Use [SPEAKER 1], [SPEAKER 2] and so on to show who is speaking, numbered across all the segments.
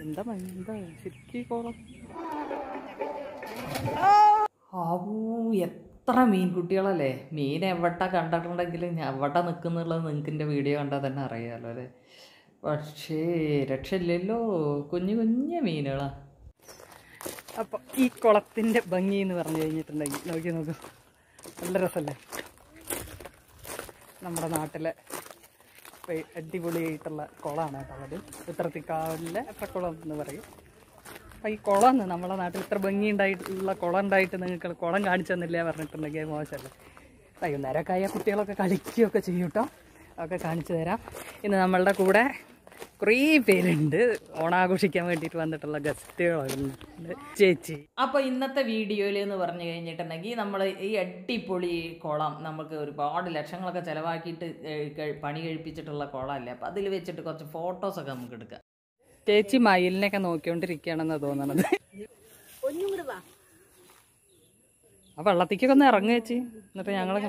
[SPEAKER 1] എന്താ ഭംഗി, എന്താ ശരിക്കും ഈ കോളം ആവൂ എത്ര മീൻകുട്ടികളല്ലേ മീൻ എവിടെ കണ്ടിട്ടുണ്ടെങ്കിലും ഞാൻ എവിടെ നിൽക്കുന്നുള്ളത് നിങ്ങൾക്ക് എൻ്റെ വീഡിയോ കണ്ടാൽ തന്നെ അറിയാമല്ലോ അല്ലേ പക്ഷേ രക്ഷയില്ലല്ലോ കുഞ്ഞു കുഞ്ഞു മീനുകളാണ് അപ്പോൾ ഈ കുളത്തിൻ്റെ ഭംഗി എന്ന് പറഞ്ഞു കഴിഞ്ഞിട്ടുണ്ടെങ്കിൽ നോക്കി നോക്കൂ നല്ല രസമല്ലേ നമ്മുടെ നാട്ടിലെ ഇപ്പൊ ഈ അടിപൊളിയായിട്ടുള്ള കുളമാണ് കേട്ടോ അത് ഉത്തരത്തിക്കാവിലെ കുളം എന്ന് പറയും അപ്പം ഈ കുളം നമ്മളെ നാട്ടിൽ ഇത്ര ഭംഗി ഉണ്ടായിട്ടുള്ള കുളം ഉണ്ടായിട്ട് നിങ്ങൾക്ക് കുളം കാണിച്ചു തന്നില്ല പറഞ്ഞിട്ടുണ്ടെങ്കിൽ മോശമല്ലേ വൈകുന്നേരമൊക്കെ ആയ കുട്ടികളൊക്കെ കളിക്കുകയൊക്കെ ചെയ്യും കേട്ടോ അതൊക്കെ കാണിച്ചു തരാം ഇന്ന് നമ്മളുടെ കൂടെ കുറേ പേരുണ്ട് ഓണാഘോഷിക്കാൻ വേണ്ടിയിട്ട് വന്നിട്ടുള്ള ഗസ്റ്റുകളുണ്ട് ചേച്ചി അപ്പോൾ ഇന്നത്തെ വീഡിയോയിൽ എന്ന് പറഞ്ഞു കഴിഞ്ഞിട്ടുണ്ടെങ്കിൽ നമ്മൾ ഈ അടിപൊളി കുളം നമുക്ക് ഒരുപാട് ലക്ഷങ്ങളൊക്കെ ചിലവാക്കിയിട്ട് ഏഹ്, കഴി- പണി കഴിപ്പിച്ചിട്ടുള്ള കുളമല്ലേ അപ്പോൾ അതിൽ വെച്ചിട്ട് കുറച്ച് ഫോട്ടോസൊക്കെ നമുക്ക് എടുക്കാം ചേച്ചി മയിലിനെയൊക്കെ നോക്കിക്കൊണ്ടിരിക്കുകയാണെന്ന് തോന്നണത് ആ വെള്ളത്തിക്കൊക്കെ ഒന്ന് ഇറങ്ങുക ചേച്ചി എന്നിട്ട് ഞങ്ങളൊക്കെ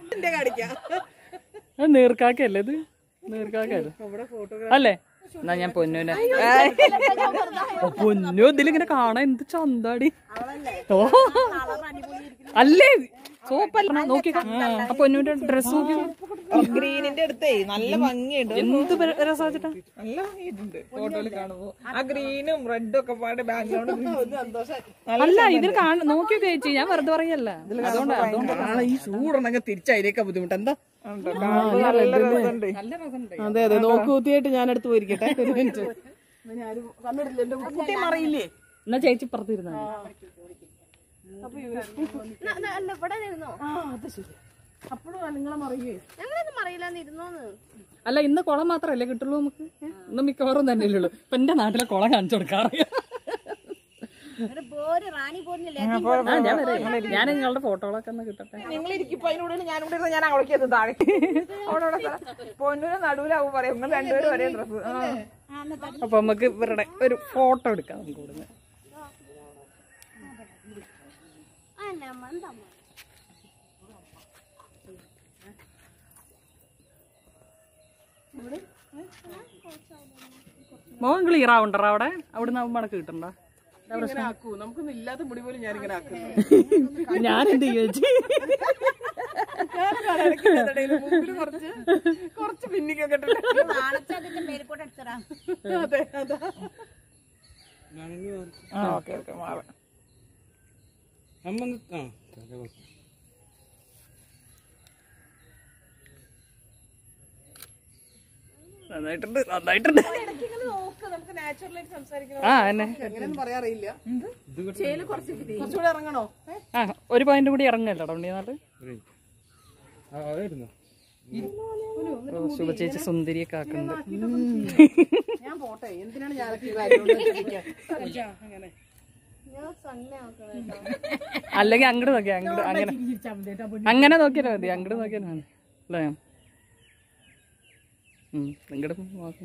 [SPEAKER 1] അത് നീർക്കാക്കല്ലേ ഇത് നീർക്കാക്കല്ലേ അല്ലേ എന്നാ ഞാൻ പൊന്നുനെ ഓ, പൊന്നു ഇതിലിങ്ങനെ കാണാൻ എന്ത് ചന്താടി ഓ അല്ലേ സോപ്പല്ല നോക്കി ആ പൊന്നുന്റെ ഡ്രസ് നോക്കി
[SPEAKER 2] ഗ്രീനിന്റെ അടുത്തേ നല്ല ഭംഗിയുണ്ട്
[SPEAKER 1] എന്ത് രസാച്ചിട്ടാ
[SPEAKER 2] നല്ല ഭംഗിയുണ്ട് ഫോട്ടോയിൽ കാണുമ്പോ ആ ഗ്രീനും റെഡും ഒക്കെ പാടെ ബാക്ക്ഗ്രൗണ്ട്
[SPEAKER 1] അല്ല ഇതിൽ കാണ നോക്കിയൊക്കെ ചേച്ചി ഞാൻ വെറുതെ പറയല്ല അതുകൊണ്ട് അതുകൊണ്ട്
[SPEAKER 2] നാളെ ഈ ചൂടുണ്ടെങ്കിൽ തിരിച്ചതിലേക്കാ ബുദ്ധിമുട്ട് എന്താ നല്ല രസമുണ്ട്
[SPEAKER 1] നല്ല രസമുണ്ട്
[SPEAKER 2] അതെ അതെ നോക്കുകുത്തിയായിട്ട് ഞാൻ അടുത്ത് പോയിരിക്കട്ടെ ഒരു മിനിറ്റ് കണ്ടിട്ടില്ല എന്റെ കുട്ടി മറിയില്ലേ
[SPEAKER 1] എന്നാ ചേച്ചി പുറത്തിരുന്നാ
[SPEAKER 2] അപ്പോഴും നിങ്ങളെ മറിയേ
[SPEAKER 3] ഞങ്ങളൊന്നും അറിയില്ലാന്നിരുന്നോന്ന്
[SPEAKER 1] അല്ല ഇന്ന് കുളം മാത്രമല്ലേ കിട്ടുള്ളൂ നമുക്ക് ഇന്ന് മിക്കവാറും തന്നെ ഉള്ളൂ ഇപ്പൊ എന്റെ നാട്ടിലെ കുളം കാണിച്ചു കൊടുക്കാറിയാം
[SPEAKER 3] ഒരു പോര് റാണി പോരിനില്ലേ
[SPEAKER 1] ആ, ഞാൻ വരാം. ഞാൻ നിങ്ങളുടെ ഫോട്ടോകളൊക്കെ ഒന്ന് കിട്ടട്ടെ
[SPEAKER 2] നിങ്ങൾ ഇരിക്കും അതിനൂടെ ഞാൻ ഇവിടെ ഇരുന്ന് ഞാൻ അങ്ങോട്ടേക്ക് എത്തും താഴെ അവിടെ അവിടെ സ്ഥലം. പൊന്നൂര് നടുവിലാവും പറയും നിങ്ങൾ രണ്ടുപേരും ഒരേ ഡ്രസ്സ്
[SPEAKER 1] അപ്പൊ നമുക്ക് ഇവരുടെ ഒരു ഫോട്ടോ എടുക്കാം നമുക്ക് ഇവിടുന്ന്
[SPEAKER 3] എന്താ
[SPEAKER 1] മോൻ ക്ലിയർ ആവണ്ടോ അവിടെ അവിടുന്ന് ആവുമ്പോ മടക്ക് കിട്ടണ്ട
[SPEAKER 2] ആക്കൂ നമുക്കൊന്നും ഇല്ലാത്ത മുടി പോലും ഞാൻ ഇങ്ങനെ ആക്കുന്നു
[SPEAKER 1] ഞാൻ എന്ത് ചേച്ചി
[SPEAKER 2] മുമ്പിൽ കുറച്ച് കുറച്ച് പിന്നിക്കൊക്കെ ഇട്ടിട്ട്.
[SPEAKER 3] നാളത്തെ മേൽക്കോട്ട് അടിച്ചറാ
[SPEAKER 2] അതെ അതാ ആ ഓക്കെ ഓക്കെ മാറാം
[SPEAKER 1] നന്നായിട്ടുണ്ട് നന്നായിട്ടുണ്ട് ആ എന്നെ
[SPEAKER 2] എങ്ങനെയൊന്നും പറയാറിയില്ല കുറച്ചുകൂടെ ഇറങ്ങണോ
[SPEAKER 1] ആ ഒരു പോയിന്റ് കൂടി ഇറങ്ങല്ലോ ഉണ്ണി നാട്ട് ഓ ശുഭ ചേച്ചി സുന്ദരിയൊക്കെ ആക്കുന്നുണ്ട്
[SPEAKER 2] ഞാൻ പോട്ടെ എന്തിനാണ് ഞാനൊക്കെ ഈ കാര്യം അങ്ങനെ
[SPEAKER 1] അല്ലെങ്കിൽ അങ്ങോട്ട് നോക്കിയാ അങ്ങോട്ട് അങ്ങനെ അങ്ങനെ നോക്കിയാലോ മതി അങ്ങോട്ട് നോക്കിയാലോ മതി അല്ലേ ഇങ്ങോട്ട് നോക്കാം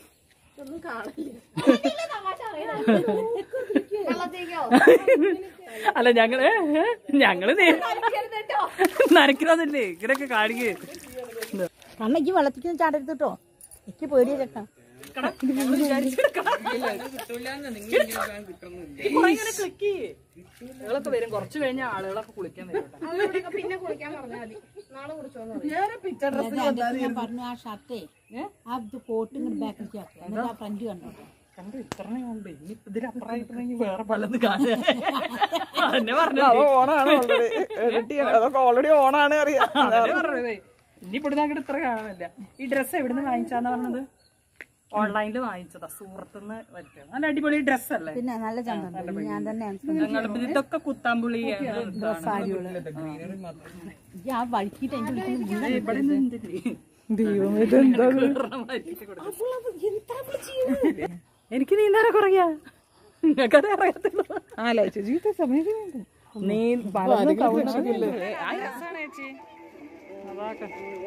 [SPEAKER 3] വെള്ളത്തേക്കോ
[SPEAKER 1] അല്ല ഞങ്ങള് ഏ, ഞങ്ങള് നേ- നനയ്ക്കണമെന്നില്ലേ ഇങ്ങനെയൊക്കെ കാണിക്കേ
[SPEAKER 3] കണ്ണയ്ക്ക് വെള്ളത്തേക്ക് ചാടരുത് എനിക്ക് പേടിയ ചേട്ടാ
[SPEAKER 1] ആളുകളൊക്കെ വരും കുറച്ച് കഴിഞ്ഞ ആളുകളൊക്കെ കുളിക്കാൻ വരും കേട്ടോ.
[SPEAKER 3] പിന്നെ കുളിക്കാൻ പറഞ്ഞാൽ മതി നാളെ കുടിച്ചോന്ന്
[SPEAKER 2] ഞാൻ പിച്ച ഡ്രസ്
[SPEAKER 4] ഞാൻ പറഞ്ഞു ആ ഷർട്ടേ ആ ഇത് കോട്ട് ഇങ്ങോട്ട് ബാക്കിൽ ചേർക്കാം എന്നിട്ട് ആ ഫ്രണ്ട് കണ്ടോ
[SPEAKER 1] കണ്ടു ഇത്രേ ഉണ്ട് ഇനി ഇതിലപ്പുറമായിട്ടുണ്ടെങ്കിൽ വേറെ പലത് കാണുക അതന്നെ പറഞ്ഞു
[SPEAKER 2] അത് ഓണാണ് ഓൾറെഡി എഡിറ്റ് ചെയ്യണം അതൊക്കെ ഓൾറെഡി ഓണാണ് അറിയാം
[SPEAKER 1] അതന്നെ പറഞ്ഞത് ഇനി ഇവിടുന്ന് അങ്ങോട്ട് ഇത്ര കാണാനില്ല ഈ ഡ്രസ്സ് എവിടുന്ന് വാങ്ങിച്ചാന്ന് പറഞ്ഞത് ഓൺലൈനിൽ വാങ്ങിച്ചതാ സൂറത്തുനിന്ന് പറ്റും നല്ല അടിപൊളി ഡ്രസ് അല്ലേ
[SPEAKER 4] പിന്നെ നല്ല ചന്തം ഞാൻ തന്നെ
[SPEAKER 1] ഞങ്ങൾ ഇതൊക്കെ കുത്താമ്പുളി
[SPEAKER 4] ഈ ആ വഴുക്കിട്ട് എന്റെ വിളിക്കുന്ന
[SPEAKER 1] ഇവിടെ നിന്ന് എന്തിന്? എനിക്ക് നീന്താനൊക്കെ അറിയാ നിങ്ങൾക്കത് അറിയത്തുള്ളൂ
[SPEAKER 2] ആലോചിച്ചു ജീവിത സമയത്ത്
[SPEAKER 1] നീ പലതും കൗതുകമില്ലേ? ആ രസാണ് ചേച്ചി അതാക്കെ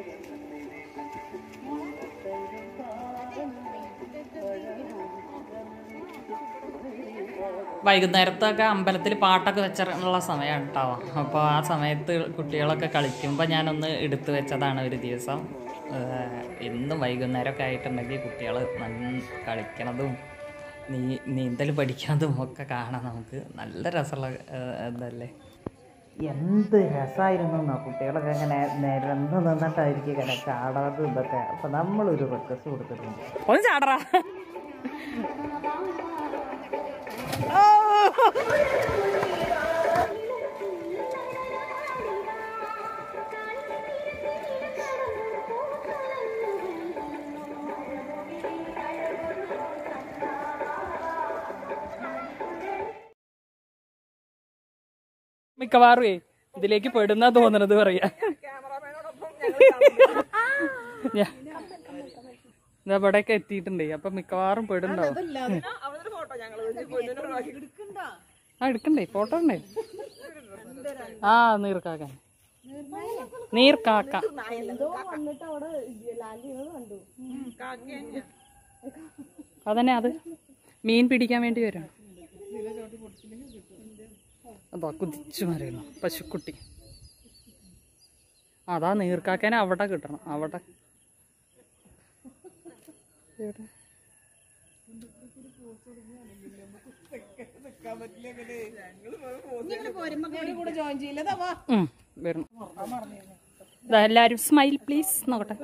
[SPEAKER 1] വൈകുന്നേരത്തൊക്കെ അമ്പലത്തിൽ പാട്ടൊക്കെ വെച്ചിട്ടുള്ള സമയമാണ് കേട്ടോ അപ്പോൾ ആ സമയത്ത് കുട്ടികളൊക്കെ കളിക്കുമ്പോൾ ഞാനൊന്ന് എടുത്തു വെച്ചതാണ് ഒരു ദിവസം ഏഹ് എന്നും വൈകുന്നേരമൊക്കെ ആയിട്ടുണ്ടെങ്കിൽ കുട്ടികൾ നന്ന കളിക്കണതും നീ നീന്തൽ പഠിക്കാതും ഒക്കെ കാണാം നമുക്ക് നല്ല രസമുള്ള ഏഹ്, ഇതല്ലേ എന്ത് രസമായിരുന്നു എന്നാ കുട്ടികളൊക്കെ ഇങ്ങനെ നിരന്ന് നിന്നിട്ടായിരിക്കും ഇങ്ങനെ ചാടാതും ഇതൊക്കെ അപ്പം നമ്മളൊരു റിക്വസ്റ്റ് കൊടുത്തിട്ടുണ്ട് ഒന്ന് ചാടറാ മിക്കവാറും ഇതിലേക്ക് പെടുന്ന തോന്നണത് പറയാ ഞാ- ഇതാ ഇവിടെയൊക്കെ എത്തിയിട്ടുണ്ടേ അപ്പൊ മിക്കവാറും പെടുണ്ടാവും
[SPEAKER 2] ഫോട്ടോ ഞങ്ങൾ
[SPEAKER 1] ആ എടുക്കണ്ടേ ഫോട്ടോ ഉണ്ടേ ആ നീർക്കാക്കാൻ നീർക്കാക്ക അതന്നെ അത് മീൻ പിടിക്കാൻ വേണ്ടി വരാം അതാ കുതിച്ചു മറിയുന്നു പശുക്കുട്ടി അതാ നീർക്കാക്കാനെ അവിടെ കിട്ടണം അവിടെ എവിടെ?
[SPEAKER 2] കൂടെ ജോയിൻ ചെയ്യില്ലതാ
[SPEAKER 1] ഉം, വരണം ദാ എല്ലാരും സ്മൈൽ പ്ലീസ് നോക്കട്ടെ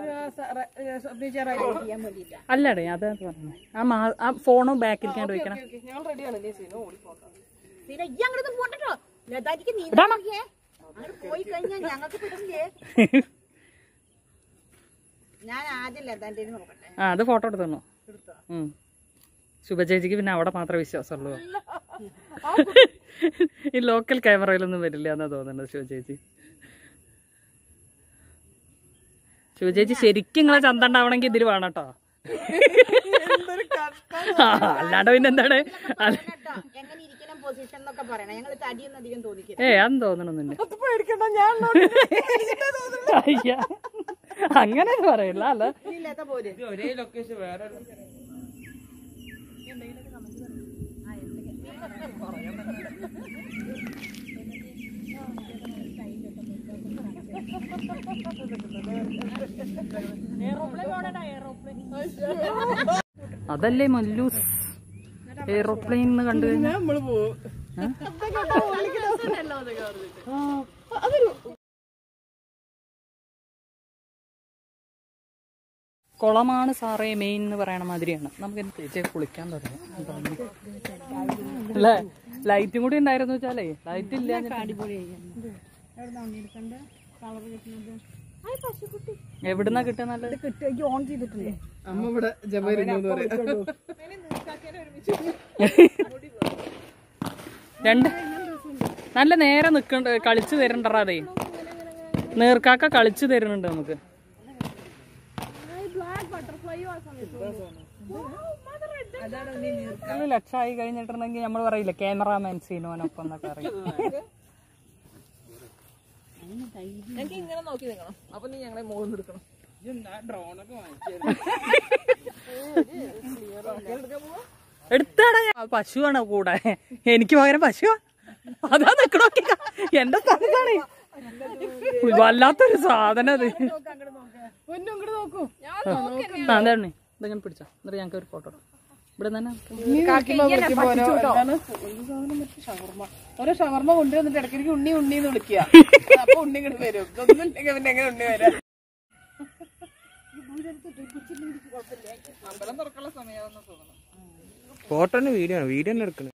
[SPEAKER 1] അല്ലടേ അത് പറഞ്ഞു ആ മാ ആ ഫോണും ബാക്കിൽ കണ്ട് വെക്കണം
[SPEAKER 2] ഞങ്ങൾ റെഡിയാണ് നീ സീനോ ഓടിപ്പോട്ടെ
[SPEAKER 3] പിന്നെ ഈ അങ്ങോട്ട് പോട്ടോ ലതാനിക്ക് നീ
[SPEAKER 1] ഇടാമോ?
[SPEAKER 3] അങ്ങോട്ട് പോയി കഴിഞ്ഞാൽ ഞങ്ങൾക്ക് പിടിച്ചില്ലേ ഞാൻ ആദ്യം ലതാന്റെ നോക്കട്ടെ
[SPEAKER 1] ആ അത് ഫോട്ടോ എടുത്തു തന്നു ഉം. ശുഭചേച്ചിക്ക് പിന്നെ അവിടെ മാത്രമേ വിശ്വാസമുള്ളൂ ഈ ലോക്കൽ ക്യാമറയിലൊന്നും വരില്ല എന്നാ തോന്നുന്നത് ശിവചേച്ചി ശിവചേച്ചി ശരിക്കും നിങ്ങളെ ചന്ത ഉണ്ടാവണമെങ്കിൽ ഇതിൽ വേണം കേട്ടോ അല്ലാണ്ട് പിന്നെ എന്താണ് അത്
[SPEAKER 3] കേട്ടോ എങ്ങനെ ഇരിക്കണം പൊസിഷൻ എന്നൊക്കെ പറയണം ഞങ്ങൾ തടിയൊന്നും അധികം തോന്നിക്കില്ല
[SPEAKER 1] ഏ അന്ന് തോന്നണമെന്നില്ല
[SPEAKER 2] പേടിക്കണ്ട ഞാൻ
[SPEAKER 1] അയ്യ അങ്ങനെ പറയില്ല അല്ല
[SPEAKER 3] ലത പോര്
[SPEAKER 2] ഒരേ ലൊക്കേഷൻ വേറെ
[SPEAKER 1] അതല്ലേ മല്ലൂസ് എയ്റോപ്ലെയിൻ എന്ന് കണ്ടു കഴിഞ്ഞാൽ
[SPEAKER 2] നമ്മള് പോവും
[SPEAKER 1] കുളമാണ് സാറേ മെയിൻ എന്ന് പറയണ മാതിരിയാണ് നമുക്ക് ഇനി ചേച്ചി കുളിക്കാൻ തുടങ്ങാം അല്ലേ ലൈറ്റും കൂടി ഉണ്ടായിരുന്നു വെച്ചാലേ ലൈറ്റ് ഇല്ല എവിടുന്നാ കിട്ടുക നല്ലത്
[SPEAKER 3] ഓൺ ചെയ്തിട്ടില്ലേ
[SPEAKER 2] അമ്മ ഇവിടെ ജബരുന്നു എന്ന് പറയാം
[SPEAKER 1] രണ്ട് നല്ല നേരെ നിക്കണ്ട കളിച്ചു തരണ്ടറാ അതേ നേർക്കാക്ക കളിച്ചു തരുന്നുണ്ട് നമുക്ക് നല്ല ലക്ഷമായി കഴിഞ്ഞിട്ടുണ്ടെങ്കിൽ നമ്മൾ പറയില്ല ക്യാമറാമാൻ സീനോനൊപ്പം എന്നൊക്കെ അറിയും
[SPEAKER 2] എനിക്ക് ഇങ്ങനെ നോക്കി നിൽക്കണം അപ്പൊ നീ ഞങ്ങളെ മുകളിൽ എടുക്കണം
[SPEAKER 1] എടുത്താടാ ഞാൻ പശുവാണ് കൂടെ എനിക്ക് പകരം പശുവാ അതാ നിക്കണോക്കി എന്റെ സ്ഥലത്താണ് വല്ലാത്തൊരു സാധനം അത്
[SPEAKER 2] പൊന്നും ഇങ്ങോട്ട് നോക്കൂ
[SPEAKER 1] ആ, അതാണ് ഇതങ്ങനെ പിടിച്ചോ എന്നിട്ട് ഞങ്ങൾക്ക് ഒരു ഫോട്ടോ ഇവിടെ തന്നെ
[SPEAKER 2] ഷവർമ്മ ഓരോ ഷവർമ്മ കൊണ്ടുവന്നിട്ട് ഇടയ്ക്കിടയ്ക്ക് ഉണ്ണി ഉണ്ണി എന്ന് വിളിക്കുക അപ്പൊ ഉണ്ണി ഇങ്ങോട്ട് വരും ഇതൊന്നും ഇല്ലെങ്കിൽ പിന്നെ എങ്ങനെ ഉണ്ണി വരാം അമ്പലം തുറക്കാനുള്ള സമയമാണെന്ന് തോന്നുന്നു
[SPEAKER 5] ഫോട്ടോന് വീഡിയോ ആണ് വീഡിയോ തന്നെ എടുക്കുന്നത്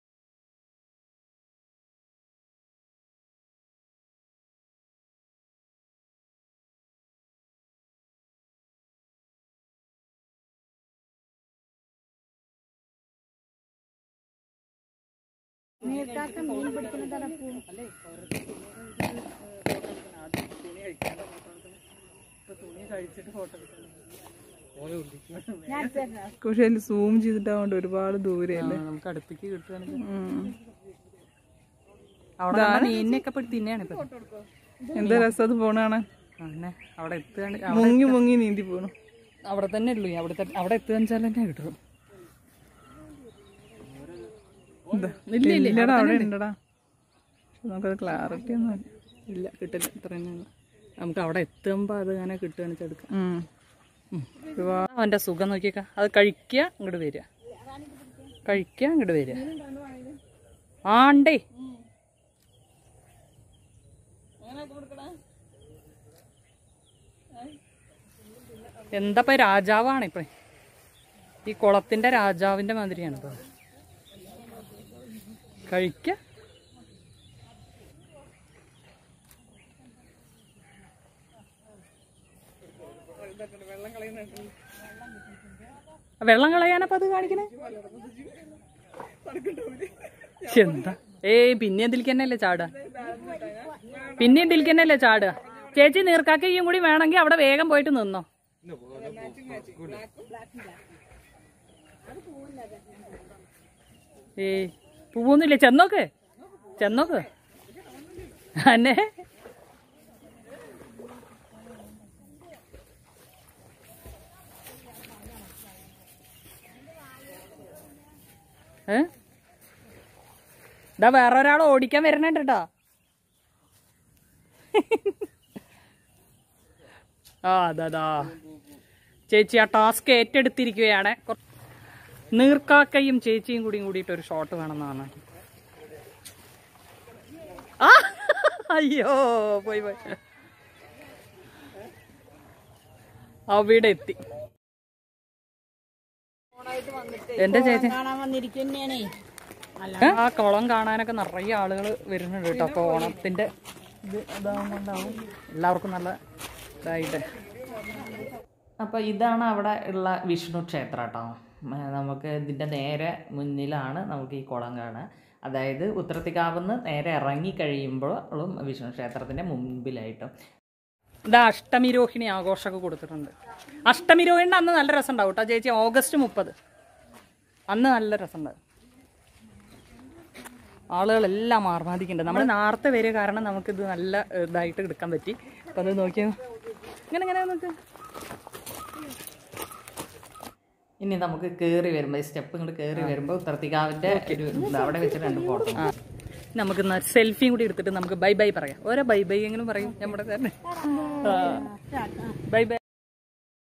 [SPEAKER 2] പക്ഷെ അതിൽ സൂം ചെയ്തിട്ടാവുകൊണ്ട് ഒരുപാട് ദൂരെയല്ലേ
[SPEAKER 1] നമുക്ക് അടുത്തേക്ക് കിട്ടുകയാണെങ്കിൽ അവിടെ മീനിനെയൊക്കെ പോയി തിന്നെയാണ് ഇപ്പൊ
[SPEAKER 2] എന്താ രസം അത് പോണാണ്
[SPEAKER 1] അങ്ങനെ അവിടെ എത്തുകയാണെങ്കിൽ
[SPEAKER 2] മുങ്ങി മുങ്ങി നീന്തി പോണു
[SPEAKER 1] അവിടെ തന്നെ ഉള്ളൂ അവിടെ തന്നെ അവിടെ എത്തുകയെന്ന് വെച്ചാൽ തന്നെ കിട്ടും ഇല്ല ഇല്ല
[SPEAKER 2] ഇല്ലടാ അവിടെ ഉണ്ടടാ പക്ഷെ നമുക്കത് ക്ലാരിറ്റി ഒന്നും ഇല്ല.
[SPEAKER 1] ഇല്ല കിട്ടില്ല ഇത്ര തന്നെയാണ് നമുക്ക് അവിടെ എത്തുമ്പോൾ അത് അങ്ങനെ കിട്ടുകയാണ് വെച്ചെടുക്കാം
[SPEAKER 2] ഉം.
[SPEAKER 1] അവന്റെ സുഖം നോക്കിയേക്ക അത് കഴിക്കുക ഇങ്ങോട്ട് വരിക കഴിക്കാൻ ഇങ്ങോട്ട് വരിക ആണ്ടേ എന്താ രാജാവാണ് ഇപ്പൊ ഈ കുളത്തിന്റെ രാജാവിന്റെ മാതിരിയാണ് ഇപ്പൊ കഴിക്ക വെള്ളം കളയാനപ്പോ അത് കാണിക്കണേ എന്താ ഏയ് പിന്നെ ഇതിലേക്ക് തന്നെയല്ലേ ചാടുക പിന്നെ ഇതിലേക്ക് തന്നെയല്ലേ ചാടുക ചേച്ചി നീർക്കാക്കയും കൂടി വേണമെങ്കിൽ അവിടെ വേഗം പോയിട്ട് നിന്നോ ഏയ് പൂവൊന്നുമില്ല ചെന്നോക്ക് ചെന്നോക്ക് അന്നെ ഏ ഇതാ വേറെ ഒരാൾ ഓടിക്കാൻ വരണുണ്ട് കേട്ടോ ആ അതാ ചേച്ചി ആ ടാസ്ക് ഏറ്റെടുത്തിരിക്കുകയാണ് കൊ- നീർക്കാക്കയും ചേച്ചിയും കൂടിയും കൂടിയിട്ട് ഒരു ഷോട്ട് വേണമെന്നാണ് ആ അയ്യോ പോയി പോയി അവിടെ എത്തി എന്റെ ചേച്ചി
[SPEAKER 3] കാണാൻ വന്നിരിക്കുന്നേണേ
[SPEAKER 1] ആ കുളം കാണാനൊക്കെ നിറയെ ആളുകൾ വരുന്നുണ്ട് കേട്ടോ അപ്പൊ ഓണത്തിന്റെ ഇത് ഇതാവുമ്പോണ്ടാവും എല്ലാവർക്കും നല്ല ഇതായിട്ട്
[SPEAKER 6] അപ്പോൾ ഇതാണ് അവിടെ ഉള്ള വിഷ്ണു ക്ഷേത്രം കേട്ടോ ഉം, നമുക്ക് ഇതിൻ്റെ നേരെ മുന്നിലാണ് നമുക്ക് ഈ കുളം കാണുക അതായത് ഉത്രത്തിക്കാവുന്ന് നേരെ ഇറങ്ങി കഴിയുമ്പോഴും വിഷ്ണു ക്ഷേത്രത്തിൻ്റെ മുമ്പിലായിട്ടും
[SPEAKER 1] ഇതാ അഷ്ടമി രോഹിണി ആഘോഷമൊക്കെ കൊടുത്തിട്ടുണ്ട് അഷ്ടമി രോഹിണി അന്ന് നല്ല രസം ഉണ്ടാവും കേട്ടോ ചേച്ചി ഓഗസ്റ്റ് മുപ്പത് അന്ന് നല്ല രസം ഉണ്ടാവും ആളുകളെല്ലാം ആർമാദിക്കുന്നുണ്ട് നമ്മൾ നേരത്തെ വരിക കാരണം നമുക്കിത് നല്ല ഏഹ്, ഇതായിട്ട് എടുക്കാൻ പറ്റി അപ്പം അത് നോക്കിയോ ഇങ്ങനെ ഇങ്ങനെ നോക്ക്
[SPEAKER 6] ഇനി നമുക്ക് കയറി വരുമ്പോൾ ഈ സ്റ്റെപ്പ് ഇങ്ങോട്ട് കയറി വരുമ്പോൾ ഉത്രത്തിക്കാവിൻ്റെ ഒരു ഇത് അവിടെ വെച്ച് രണ്ട് ഫോട്ടോ
[SPEAKER 1] ആ നമുക്ക് സെൽഫിയും കൂടി എടുത്തിട്ട് നമുക്ക് ബൈ ബൈ പറയാം ഓരോ ബൈ ബൈ എങ്കിലും പറയും നമ്മുടെ തന്നെ ബൈ ബൈ